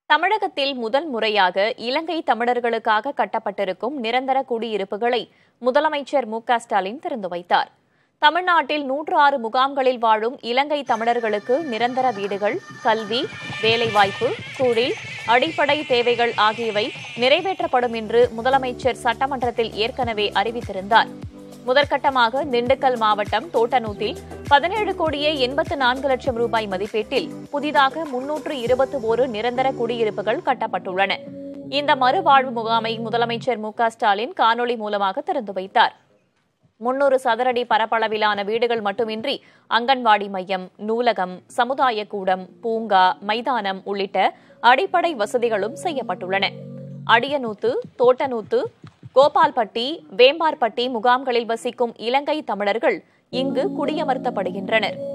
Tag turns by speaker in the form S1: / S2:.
S1: தமிழகத்தில் முதல் முறையாக இலங்கை தமிழர்களுக்காக கட்டப்பட்டிருக்கும் நிரந்தர குடியிருப்புகளை முதலமைச்சர் மு க ஸ்டாலின் திறந்து வைத்தார் தமிழ்நாட்டில் நூற்று ஆறு முகாம்களில் வாழும் இலங்கை தமிழர்களுக்கு நிரந்தர வீடுகள் கல்வி வேலைவாய்ப்பு தொழில் அடிப்படை தேவைகள் ஆகியவை நிறைவேற்றப்படும் என்று முதலமைச்சர் சட்டமன்றத்தில் ஏற்கனவே அறிவித்திருந்தார் முதற்கட்டமாக திண்டுக்கல் மாவட்டம் தோட்டனூத்தில் பதினேழு கோடியே எண்பத்து நான்கு லட்சம் ரூபாய் மதிப்பீட்டில் புதிதாக முன்னூற்று இருபத்தி ஒரு நிரந்தர குடியிருப்புகள் கட்டப்பட்டுள்ளன இந்த மறுவாழ்வு முகாமை முதலமைச்சர் மு க ஸ்டாலின் காணொலி மூலமாக திறந்து வைத்தார் முன்னூறு சதுரடி பரப்பளவிலான வீடுகள் மட்டுமின்றி அங்கன்வாடி மையம் நூலகம் சமுதாய கூடம் பூங்கா மைதானம் உள்ளிட்ட அடிப்படை வசதிகளும் செய்யப்பட்டுள்ளன அடியனூத்து தோட்டனூத்து கோபால்பட்டி வேம்பார்பட்டி முகாம்களில் வசிக்கும் இலங்கை தமிழர்கள் இங்கு குடியமர்த்தப்படுகின்றனர்